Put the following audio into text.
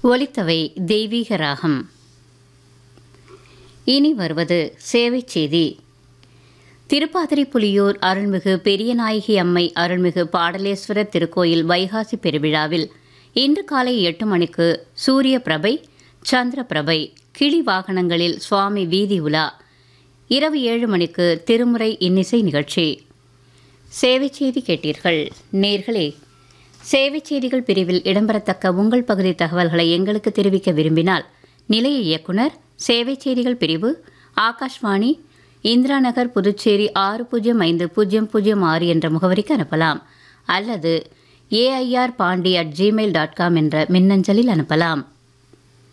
ஒலித்தவை தெய்வீக ராகம் இனி வருவது சேவை செய்தி திருப்பாதிரி புலியூர் அருள்மிகு பெரியநாயகி அம்மை அருள்மிகு பாடலேஸ்வரர் திருக்கோயில் வைகாசி பெருவிழாவில் இன்று காலை எட்டு மணிக்கு சூரிய பிரபை சந்திர பிரபை கிளி வாகனங்களில் சுவாமி வீதி உலா இரவு ஏழு மணிக்கு திருமுறை இன்னிசை நிகழ்ச்சி சேவை செய்தி கேட்டீர்கள் நேர்களே சேவை செய்திகள் பிரிவில் இடம்பெறத்தக்க உங்கள் பகுதி தகவல்களை எங்களுக்கு தெரிவிக்க விரும்பினால் நிலைய இயக்குனர் சேவை செய்திகள் பிரிவு ஆகாஷ்வாணி இந்திரா நகர் புதுச்சேரி ஆறு பூஜ்ஜியம் ஐந்து பூஜ்ஜியம் பூஜ்ஜியம் ஆறு என்ற முகவரிக்கு அனுப்பலாம் அல்லது AIR Pondy at Gmail dot com என்ற மின்னஞ்சலில் அனுப்பலாம்